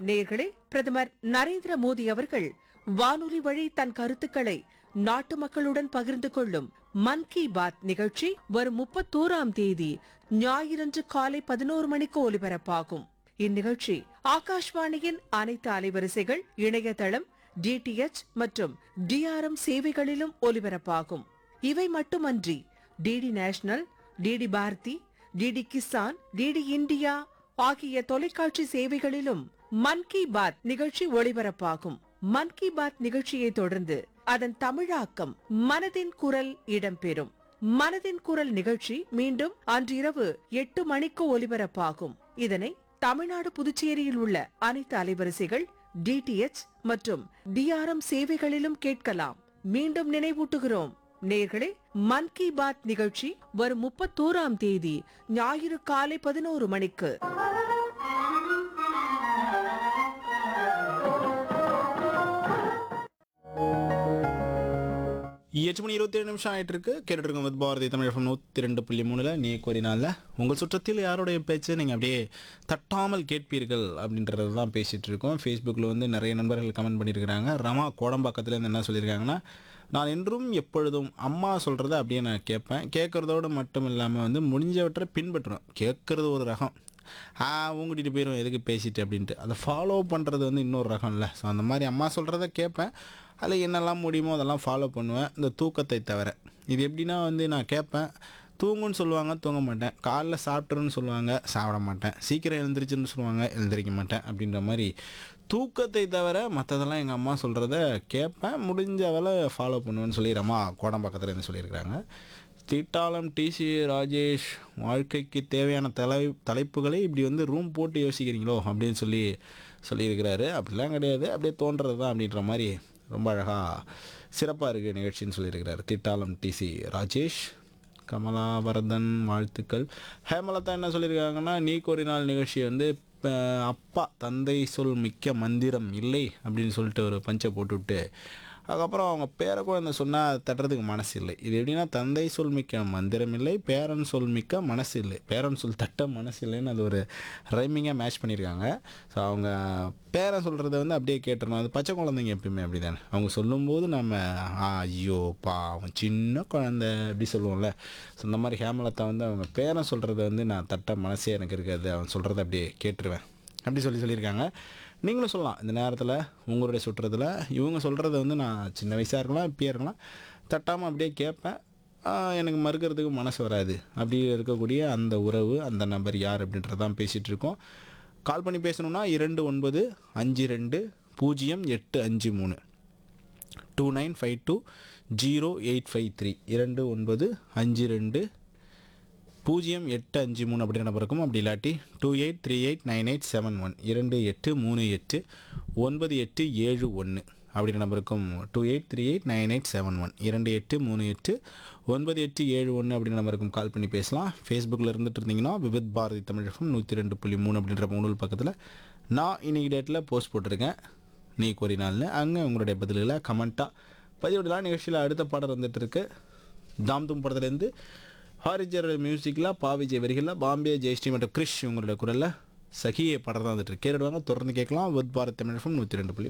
நேர்களே பிரதமர் நரேந்திர மோடி அவர்கள் வானொலி வழி தன் கருத்துக்களை நாட்டு மக்களுடன் பகிர்ந்து கொள்ளும் மன் கி பாத் நிகழ்ச்சி வரும் முப்பத்தோராம் தேதி ஞாயிறன்று காலை பதினோரு மணிக்கு ஒலிபரப்பாகும் இந்நிகழ்ச்சி ஆகாஷ்வாணியின் அனைத்து அலைவரிசைகள் இணையதளம் டிடிஎச் மற்றும் டிஆர்எம் சேவைகளிலும் ஒலிபரப்பாகும் இவை மட்டுமன்றி DD national DD Bharati DD Kisan DD India ஆகிய தொலைக்காட்சி சேவைகளிலும் மன் கி பாத் நிகழ்ச்சி ஒளிபரப்பாகும் மன் கி பாத் நிகழ்ச்சியை தொடர்ந்து அதன் தமிழாக்கம் மனதின் குரல் இடம்பெறும் மனதின் குரல் நிகழ்ச்சி மீண்டும் அன்றிரவு எட்டு மணிக்கு ஒலிபரப்பாகும் இதனை தமிழ்நாடு புதுச்சேரியில் உள்ள அனைத்து அலைவரிசைகள் டிடிஎச் மற்றும் டிஆர்எம் சேவைகளிலும் கேட்கலாம் மீண்டும் நினைவூட்டுகிறோம் நேர்களே மன் கி பாத் நிகழ்ச்சி வரும் முப்பத்தோராம் தேதி ஞாயிறு காலை பதினோரு மணிக்கு எட்டு மணி இருபத்தி ஏழு நிமிஷம் ஆயிட்டு இருக்கு கேட்டுட்டு இருக்கோம் வித் பாரதி தமிழ் FM நூற்றி ரெண்டு புள்ளி மூணுல நீ கோரினால உங்கள் சுற்றத்தில் யாருடைய பேச்சு நீங்கள் அப்படியே தட்டாமல் கேட்பீர்கள் அப்படின்றது தான் பேசிட்டு இருக்கோம் ஃபேஸ்புக்கில் வந்து நிறைய நண்பர்கள் கமெண்ட் பண்ணியிருக்கிறாங்க ரமா கோடம்பாக்கத்துலேருந்து என்ன சொல்லியிருக்காங்கன்னா நான் என்றும் எப்பொழுதும் அம்மா சொல்கிறத அப்படியே நான் கேட்பேன் கேட்குறதோடு மட்டும் இல்லாமல் வந்து முடிஞ்சவற்றை பின்பற்றுவேன் கேட்குறது ஒரு ரகம் ஆ உங்ககிட்ட போயிடும் எதுக்கு பேசிட்டு அப்படின்ட்டு அதை ஃபாலோ பண்ணுறது வந்து இன்னொரு ரகம் இல்லை ஸோ அந்த மாதிரி அம்மா சொல்கிறத கேட்பேன் அதில் என்னெல்லாம் முடியுமோ அதெல்லாம் ஃபாலோ பண்ணுவேன் இந்த தூக்கத்தை தவிர இது எப்படின்னா வந்து நான் கேட்பேன் தூங்குன்னு சொல்லுவாங்க தூங்க மாட்டேன் காலைல சாப்பிட்ருன்னு சொல்லுவாங்க சாப்பிட மாட்டேன் சீக்கிரம் எழுந்திரிச்சுன்னு சொல்லுவாங்க எழுந்திரிக்க மாட்டேன் அப்படின்ற மாதிரி தூக்கத்தை தவிர மற்றதெல்லாம் எங்கள் அம்மா சொல்கிறத கேட்பேன் முடிஞ்ச வேலை ஃபாலோ பண்ணுவேன்னு சொல்லி ரமா கோடம்பாக்கத்தில் இருந்து சொல்லியிருக்கிறாங்க தீட்டாளம் டிசி ராஜேஷ் வாழ்க்கைக்கு தேவையான தலை தலைப்புகளை இப்படி வந்து ரூம் போட்டு யோசிக்கிறீங்களோ அப்படின்னு சொல்லி சொல்லியிருக்கிறாரு அப்படிலாம் கிடையாது அப்படியே தோன்றது தான் அப்படின்ற மாதிரி ரொம்ப அழகாக சிறப்பாக இருக்குது நிகழ்ச்சின்னு சொல்லியிருக்கிறாரு தீட்டாளம் டிசி ராஜேஷ் கமலாவரதன் வாழ்த்துக்கள் ஹேமலதா என்ன சொல்லியிருக்காங்கன்னா நீ கோரினால் நிகழ்ச்சி வந்து இப்ப அப்பா தந்தை சொல் மிக்க மந்திரம் இல்லை அப்படின்னு சொல்லிட்டு ஒரு பஞ்சை போட்டுவிட்டு அதுக்கப்புறம் அவங்க பேர குழந்தை சொன்னால் தட்டுறதுக்கு மனசு இல்லை இது எப்படின்னா தந்தை சொல் மிக்க மந்திரம் இல்லை பேரன் சொல் மிக்க மனசு இல்லை பேரன் சொல் தட்ட மனசு இல்லைன்னு அது ஒரு ரைமிங்காக மேட்ச் பண்ணியிருக்காங்க ஸோ அவங்க பேரன் சொல்கிறத வந்து அப்படியே கேட்டுருணும் அது பச்சை குழந்தைங்க எப்பயுமே அப்படி தானே அவங்க சொல்லும்போது நம்ம "ஆ, ஐயோ பா அவன் சின்ன குழந்தை அப்படி சொல்லுவோம்ல ஸோ இந்த மாதிரி ஹேமலதா வந்து அவங்க பேரன் சொல்கிறத வந்து நான் தட்ட மனசே எனக்கு இருக்காது அவன் சொல்கிறத அப்படியே கேட்டுருவேன் அப்படி சொல்லி சொல்லியிருக்காங்க நீங்களும் சொல்லலாம் இந்த நேரத்தில் உங்களுடைய சுற்றுறதுல இவங்க சொல்கிறத வந்து நான் சின்ன வயசாக இருக்கலாம் இப்பயே இருக்கலாம் தட்டாமல் அப்படியே கேட்பேன் ஆஹ் எனக்கு மறுக்கிறதுக்கு மனசு வராது அப்படி இருக்கக்கூடிய அந்த உறவு அந்த நபர் யார் அப்படின்றதான் பேசிகிட்டு இருக்கோம் கால் பண்ணி பேசணும்னா இரண்டு ஒன்பது அஞ்சு ரெண்டு பூஜ்ஜியம் எட்டு அஞ்சு மூணு two nine five two zero eight five three இரண்டு ஒன்பது அஞ்சு ரெண்டு பூஜ்ஜியம் எட்டு அஞ்சு மூணு அப்படின்ற நம்பர் இருக்கும் அப்படி இல்லாட்டி two eight three eight nine eight seven one இரண்டு எட்டு மூணு எட்டு ஒன்பது எட்டு ஏழு ஒன்று அப்படின்ற நம்பருக்கும் two eight three eight nine eight seven one இரண்டு எட்டு மூணு எட்டு ஒன்பது எட்டு ஏழு ஒன்று அப்படின்ற நம்பருக்கும் கால் பண்ணி பேசலாம் ஃபேஸ்புக்கில் இருந்துட்டு இருந்தீங்கன்னா விவித் பாரதி தமிழகம் நூற்றி ரெண்டு புள்ளி மூணு அப்படின்ற மூணு பக்கத்தில் நான் இன்னைக்கு டேட்டில் போஸ்ட் போட்டிருக்கேன் நீ கோரினால்னு அங்கே உங்களுடைய பதில்களை கமெண்ட்டாக பதிவிடலாம் நிகழ்ச்சியில் அடுத்த பாடல் வந்துட்டு இருக்கு தாம் தும் படத்துலேருந்து ஹாரிஜர் மியூசிக்கில் பாவிஜய் வரிகளில் பாம்பே ஜெயஸ்ரீ மற்றும் கிரிஷ் உங்களுடைய குரலில் சகியை படம் தான் வந்துட்டு இருக்கு கேட்டுடுவாங்க தொடர்ந்து கேட்கலாம் வித் பாரத் தமிழ் நூற்றி ரெண்டு புள்ளி